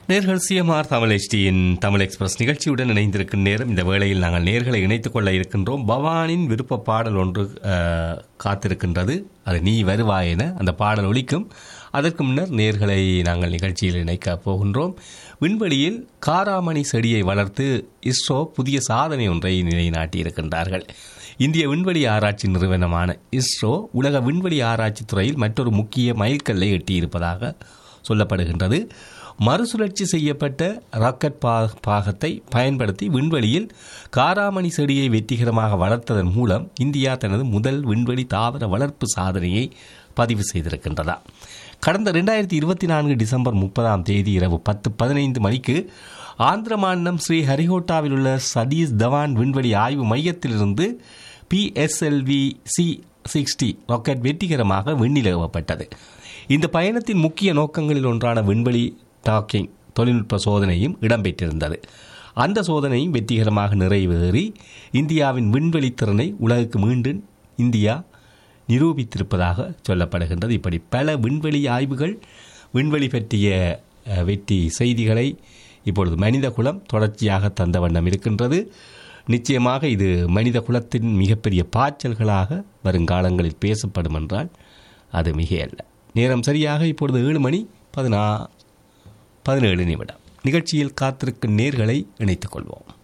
நேர்கள் சிஎம்ஆர் தமிழ் HDயின் தமிழ் எக்ஸ்பிரஸ் நிகழ்ச்சியுடன் இணைந்திருக்கும் நேரம் இந்த வேளையில் நாங்கள் நேர்களை இணைத்துக் கொள்ள இருக்கின்றோம் பவானின் விருப்ப பாடல் ஒன்று அஹ், காத்திருக்கின்றது அது நீ வருவாய் என அந்த பாடல் ஒலிக்கும் அதற்கு முன்னர் நேர்களை நாங்கள் நிகழ்ச்சியில் இணைக்கப் போகின்றோம் விண்வெளியில் காராமணி செடியை வளர்த்து இஸ்ரோ புதிய சாதனை ஒன்றை நிலைநாட்டியிருக்கின்றார்கள் இந்திய விண்வெளி ஆராய்ச்சி நிறுவனமான இஸ்ரோ உலக விண்வெளி ஆராய்ச்சி துறையில் மற்றொரு முக்கிய மைல்கல்லை எட்டியிருப்பதாக சொல்லப்படுகின்றது மறுசுழற்சி செய்யப்பட்ட ராக்கெட் பா பாகத்தை பயன்படுத்தி விண்வெளியில் காராமணி செடியை வெற்றிகரமாக வளர்த்ததன் மூலம் இந்தியா தனது முதல் விண்வெளி தாவர வளர்ப்பு சாதனையை பதிவு செய்திருக்கின்றதா கடந்த ரெண்டாயிரத்தி இருபத்தி நான்கு டிசம்பர் முப்பதாம் தேதி இரவு பத்து பதினைந்து மணிக்கு ஆந்திர மாநிலம் ஸ்ரீ ஹரிகோட்டாவில் உள்ள சதீஷ் தவான் விண்வெளி ஆய்வு மையத்திலிருந்து பிஎஸ்எல்வி சி சிக்ஸ்டி ராக்கெட் வெற்றிகரமாக விண்ணிலகப்பட்டது இந்த பயணத்தின் முக்கிய நோக்கங்களில் ஒன்றான விண்வெளி டாக்கிங் தொழில்நுட்ப சோதனையும் இடம்பெற்றிருந்தது அந்த சோதனையும் வெற்றிகரமாக நிறைவேறி இந்தியாவின் விண்வெளி திறனை உலகுக்கு மீண்டும் இந்தியா நிரூபித்திருப்பதாக சொல்லப்படுகின்றது இப்படி பல விண்வெளி ஆய்வுகள் விண்வெளி பற்றிய அஹ், வெற்றி செய்திகளை இப்பொழுது மனித குலம் தொடர்ச்சியாக தந்த வண்ணம் இருக்கின்றது நிச்சயமாக இது மனித குலத்தின் மிகப்பெரிய பாய்ச்சல்களாக வருங்காலங்களில் பேசப்படும் என்றால் அது மிகையல்ல நேரம் சரியாக இப்பொழுது ஏழு மணி பதினா பதினேழு நிமிடம் நிகழ்ச்சியில் காத்திருக்கும் நேர்களை இணைத்துக் கொள்வோம்